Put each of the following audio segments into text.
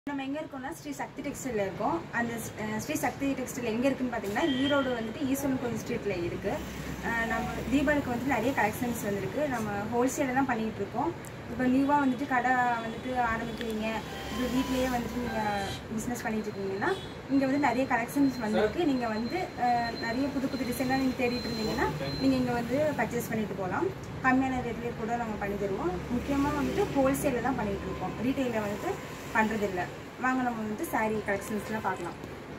நம்ம எங்க இருக்கோம்னா ஸ்ரீ சக்தி டெக்ஸ்டைல இருக்கோம் அந்த அஹ், ஸ்ரீ சக்தி டெக்ஸ்டைல் எங்க இருக்குன்னு பாத்தீங்கன்னா ஈரோடு வந்துட்டு ஈஸ்வரன் கோவில் ஸ்ட்ரீட்ல இருக்கு அஹ், நம்ம தீபாவளிக்கு வந்துட்டு நிறைய கலெக்ஷன்ஸ் வந்திருக்கு நம்ம ஹோல்சேல தான் பண்ணிட்டு இருக்கோம் இப்போ நியூவா வந்துட்டு கடை வந்துட்டு ஆரம்பிக்கிறீங்க இப்போ வீட்லயே வந்துட்டு நீங்க பிசினஸ் பண்ணிட்டு இருக்கீங்கன்னா இங்க வந்து நிறைய கலெக்ஷன்ஸ் வந்திருக்கு நீங்க வந்து அஹ், நிறைய புது புது டிசைன்லாம் நீங்க தேடிட்டு இருந்தீங்கன்னா நீங்க இங்க வந்து பர்ச்சேஸ் பண்ணிட்டு போகலாம் கம்மியான ரேட்லயே கூட நம்ம பண்ணி தருவோம் முக்கியமா வந்துட்டு ஹோல்சேல தான் பண்ணிட்டு இருக்கோம் ரீட்டைல வந்துட்டு பண்றது இல்ல வாங்க நம்ம வந்துட்டு saree கலெக்ஷன்ஸ்லாம் பார்க்கலாம்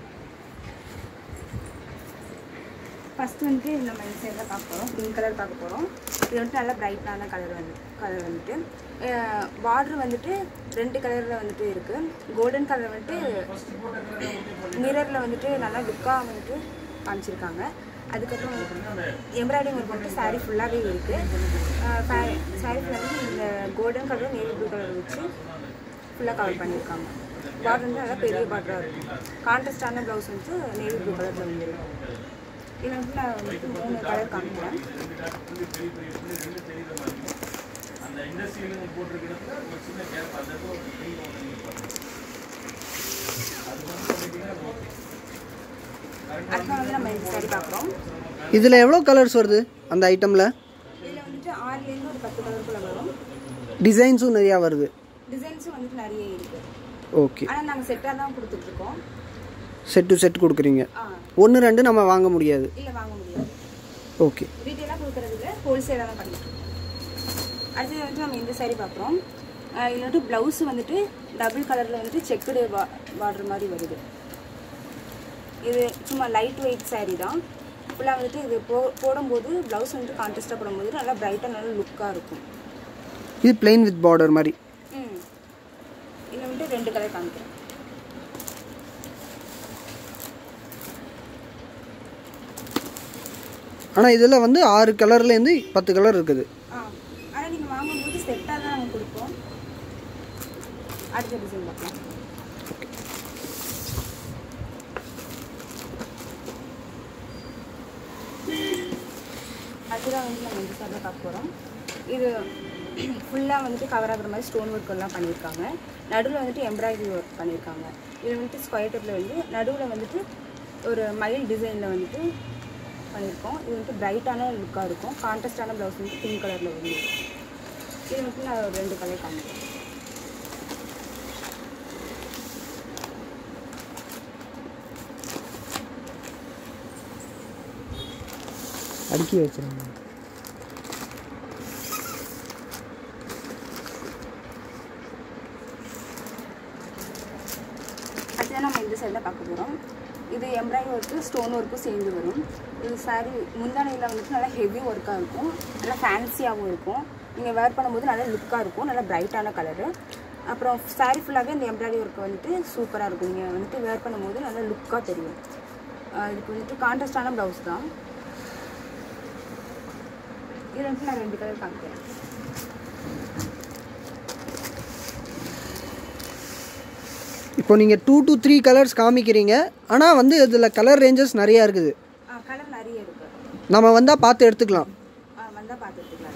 ஃபர்ஸ்ட் வந்துட்டு நம்ம இந்த சைடில் பார்க்க போகிறோம் பிங்க் கலர் பார்க்க போகிறோம் இது வந்துட்டு நல்லா பிரைட்டான கலர் வந்து கலர் வந்துட்டு பார்டர் வந்துட்டு ரெண்டு கலரில் வந்துட்டு இருக்குது கோல்டன் கலர் வந்துட்டு மிரரில் வந்துட்டு நல்லா லுக்காக வந்துட்டு காமிச்சிருக்காங்க அதுக்கப்புறம் எம்ப்ராய்டிங் ஒர்க் வந்துட்டு saree ஃபுல்லாகவே இருக்குது saree ஃபுல்லாக இந்த golden colour navy blue colour வச்சு ஃபுல்லாக கவர் பண்ணியிருக்காங்க பார்டர் வந்து நல்லா பெரிய பார்டராக இருக்கும் கான்ட்ராஸ்டான ப்ளவுஸ் வந்து நேவி ப்ளூ கலரில் வந்துடும் இதில் வந்து நான் வந்துட்டு மூணு கலர் காமிக்கிறேன் அந்த இண்டஸ்ட்ரியில போட்டிருக்கிறதுல ஒரு சின்ன கேப் அந்த இடத்துல ஒரு பெரிய ஒன்று நிற்பாங்க அது வந்து பண்ணிட்டீங்கன்னா அடுத்த வந்து நம்ம இந்த saree பார்க்குறோம் இதில் எவ்வளோ கலர்ஸ் வருது அந்த ஐட்டமில் இதில் வந்துட்டு ஆறுலேருந்து ஒரு பத்து கலருக்குள்ள வரும் டிசைன்ஸும் நிறையா வருது டிசைன்ஸும் வந்துட்டு நிறைய இருக்குது ஓகே ஆனால் நாங்கள் செட்டாக தான் கொடுத்துட்ருக்கோம் செட் டு செட் கொடுக்குறீங்க ஆ ஒன்று ரெண்டு நம்ம வாங்க முடியாது இல்லை வாங்க முடியாது ஓகே ரீட்டெயிலாக கொடுக்குறதுல ஹோல்சேலாக தான் பண்ணிட்டு இருக்கோம் அடுத்தது வந்துட்டு நம்ம இந்த saree பார்க்குறோம் இதில் வந்துட்டு ப்ளவுஸ் வந்துட்டு டபுள் கலரில் வந்துட்டு செக்குடு பா பார்டர் மாதிரி வருது இது சும்மா லைட் வெயிட் saree தான் ஃபுல்லாக வந்துட்டு இது போ போடும்போது ப்ளவுஸ் வந்துட்டு கான்ட்ராஸ்டாக போடும்போது நல்லா பிரைட்டாக நல்லா லுக்காக இருக்கும் இது பிளெயின் வித் பார்டர் மாதிரி ம் இதில் வந்துட்டு ரெண்டு கலர் காமிக்கிறேன் ஆனால் இதில் வந்து ஆறு கலர்லேருந்து பத்து கலர் இருக்குது ஆ ஆனால் நீங்கள் வாங்கும்போது செட்டாக தான் நாங்கள் கொடுப்போம் அடுத்த டிசைன் பார்க்கலாம் அடுத்ததாக வந்து நம்ம இந்த சாரில் பார்க்க போகிறோம் இது ஃபுல்லாக வந்துட்டு கவர் ஆகுற மாதிரி ஸ்டோன் ஒர்க் எல்லாம் பண்ணியிருக்காங்க நடுவில் வந்துட்டு எம்ப்ராய்டரி ஒர்க் பண்ணியிருக்காங்க இது வந்துட்டு ஸ்கொயர் டைப்பில் வந்து நடுவில் வந்துட்டு ஒரு மயில் டிசைனில் வந்துட்டு பண்ணியிருக்கோம் இது வந்துட்டு பிரைட்டான லுக்காக இருக்கும் கான்ட்ராஸ்டான ப்ளவுஸ் வந்து பிங்க் கலரில் வந்து இது வந்துட்டு நான் ஒரு ரெண்டு கலர் காமிக்கிறேன் அடுக்கி வச்சுருங்க அடுத்தது நம்ம இந்த சைடில் பார்க்க போகிறோம் இது எம்ப்ராய்டரி ஒர்க்கு ஸ்டோன் ஒர்க்கும் சேர்ந்து வரும் இது சாரி முந்தானையில் வந்துட்டு நல்லா ஹெவி ஒர்க்காக இருக்கும் நல்லா ஃபேன்சியாகவும் இருக்கும் நீங்கள் வேர் பண்ணும்போது நல்லா லுக்காக இருக்கும் நல்லா பிரைட்டான கலரு அப்புறம் சாரி ஃபுல்லாகவே இந்த எம்ப்ராய்டரி ஒர்க் வந்துட்டு சூப்பராக இருக்கும் நீங்கள் வந்துட்டு வேர் பண்ணும்போது நல்லா லுக்காக தெரியும் ஆஹ் இதுக்கு வந்துட்டு கான்ட்ராஸ்டான ப்ளவுஸ் தான் இது வந்துட்டு நான் ரெண்டு கலர் காமிக்கிறேன் இப்போ நீங்கள் டூ to த்ரீ கலர்ஸ் காமிக்கிறீங்க ஆனால் வந்து இதில் கலர் ரேஞ்சஸ் நிறையா இருக்குது கலர் நிறைய இருக்குது நம்ம வந்தால் பார்த்து எடுத்துக்கலாம் வந்தால் பார்த்துட்டுக்கலாம்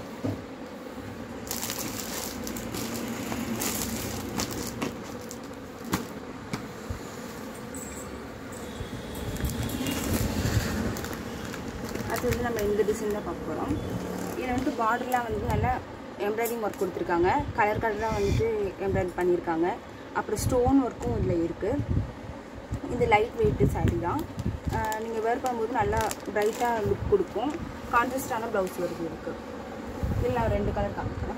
அது வந்து நம்ம இந்த டிசைன் தான் பார்க்க போகிறோம் இதில் வந்துட்டு பார்டர்லாம் வந்து நல்லா எம்ப்ராய்டிங் ஒர்க் கொடுத்துருக்காங்க கலர் கலராக வந்துட்டு எம்ப்ராய்டரி பண்ணியிருக்காங்க அப்புறம் ஸ்டோன் ஒர்க்கும் இதில் இருக்குது இது லைட் வெயிட்டு saree தான் நீங்கள் வேர் பண்ணும்போது நல்லா பிரைட்டாக லுக் கொடுக்கும் கான்ட்ராஸ்டான ப்ளவுஸ் வருது இருக்குது இதில் நான் ரெண்டு கலர் காமிக்கிறேன்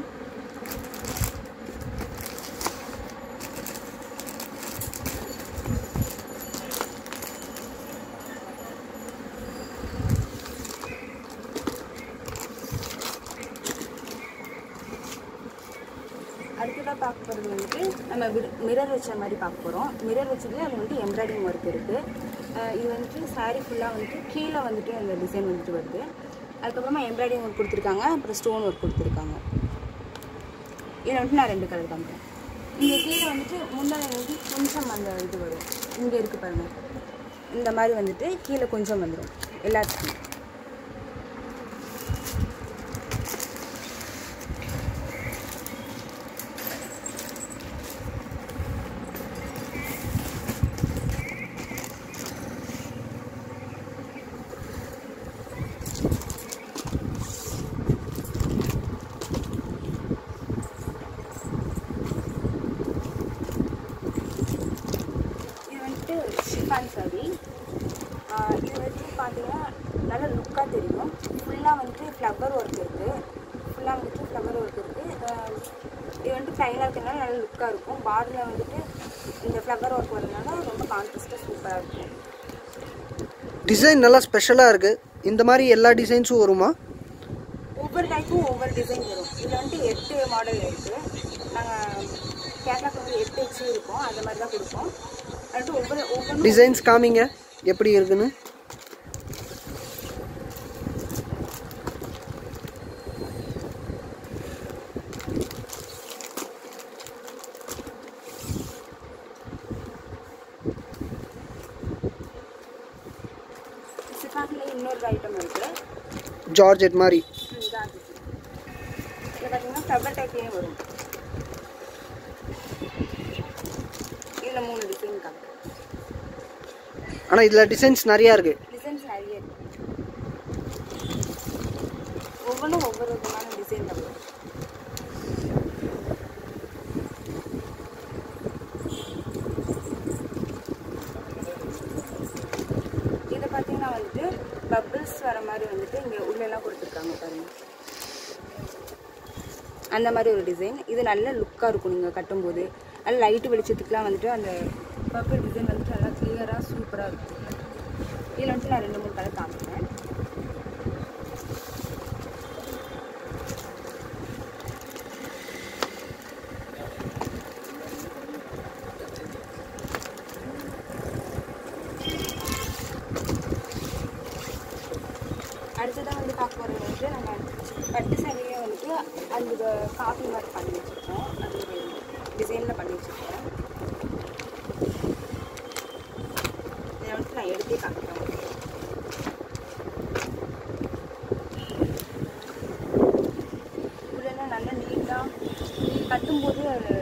அடுத்ததாக பார்க்க போகிறது வந்துட்டு நம்ம மிரர் வச்ச மாதிரி பார்க்க போகிறோம் மிரர் வச்சதுல அது வந்துட்டு எம்ப்ராய்டிங் ஒர்க் இருக்குது இது வந்துட்டு saree ஃபுல்லாக வந்துட்டு கீழே வந்துட்டு அந்த டிசைன் வந்துட்டு வருது அதுக்கப்புறமா எம்ப்ராய்டிங் ஒர்க் கொடுத்துருக்காங்க அப்புறம் ஸ்டோன் ஒர்க் கொடுத்துருக்காங்க இதில் வந்துட்டு நான் ரெண்டு கலர் காமிக்கிறேன் இங்கே கீழே வந்துட்டு முன்னாடி வந்து கொஞ்சம் அந்த இது வரும் இங்கே இருக்குது பாருங்கள் இந்த மாதிரி வந்துட்டு கீழே கொஞ்சம் வந்துடும் எல்லாத்துக்கும் சிஃபான் சாரி இது வந்து பார்த்தீங்கன்னா நல்ல லுக்காக தெரியும் ஃபுல்லாக வந்துட்டு ஃப்ளவர் ஒர்க் இருக்குது ஃபுல்லாக வந்துட்டு ஃப்ளவர் ஒர்க் இருக்குது இது வந்துட்டு ப்ளைனாக இருக்கிறதுனால நல்ல லுக்காக இருக்கும் பார்டரில் வந்துட்டு இந்த ஃப்ளவர் ஒர்க் வரதுனால ரொம்ப கான்ட்ராஸ்ட்டாக சூப்பராக இருக்கும் டிசைன் நல்லா ஸ்பெஷலாக இருக்குது இந்த மாதிரி எல்லா டிசைன்ஸும் வருமா ஒவ்வொரு டைப்பும் ஒவ்வொரு டிசைன் வரும் இதில் வந்துட்டு எட்டு மாடல் இருக்குது நாங்கள் கேட்லாக் வந்து எட்டு வச்சு இருக்கும் அந்த மாதிரி தான் கொடுப்போம் அடுத்து ஒவ்வொரு ஒவ்வொன்றும் டிசைன்ஸ் காமிங்க எப்படி இருக்குன்னு சிஃபான்லேயே இன்னொரு ஐட்டம் இருக்குது ஜார்ஜெட் மாதிரி இதான் இதில் பார்த்தீங்கன்னா ஃப்ளவர் டைப்லேயே வரும் இதில் மூணு டிசைன் காமிக்கும் ஆனால் இதில் டிசைன்ஸ் நிறையா இருக்குது டிசைன்ஸ் நிறைய இருக்கு ஒவ்வொன்றும் ஒவ்வொரு விதமான டிசைன் தான் வரும் இதை பார்த்தீங்கன்னா வந்துட்டு பபிள்ஸ் வர மாதிரி வந்துட்டு இங்கே உள்ளெல்லாம் கொடுத்துருக்காங்க பாருங்க அந்த மாதிரி ஒரு டிசைன் இது நல்ல லுக்காக இருக்கும் நீங்கள் கட்டும்போது நல்ல லைட்டு வெளிச்சத்துக்குலாம் வந்துட்டு அந்த பர்பிள் டிசைன் வந்துட்டு நல்லா கிளியராக சூப்பராக இருக்கும் இதில் வந்துட்டு நான் ரெண்டு மூணு கலர் காமிக்கிறேன் அடுத்ததாக வந்து பார்க்க போகிறது வந்துட்டு நம்ம பட்டு சாரியே வந்துட்டு அந்த காஃபி மாதிரி பண்ணி வச்சுருக்கோம் அது ஒரு டிசைனில் பண்ணி வச்சுருக்கேன் இதை வந்துட்டு நான் எடுத்தே காமிக்கிறேன் உங்களுக்கு. உள்ளெல்லாம் நல்லா நீட்டாக கட்டும்போது அது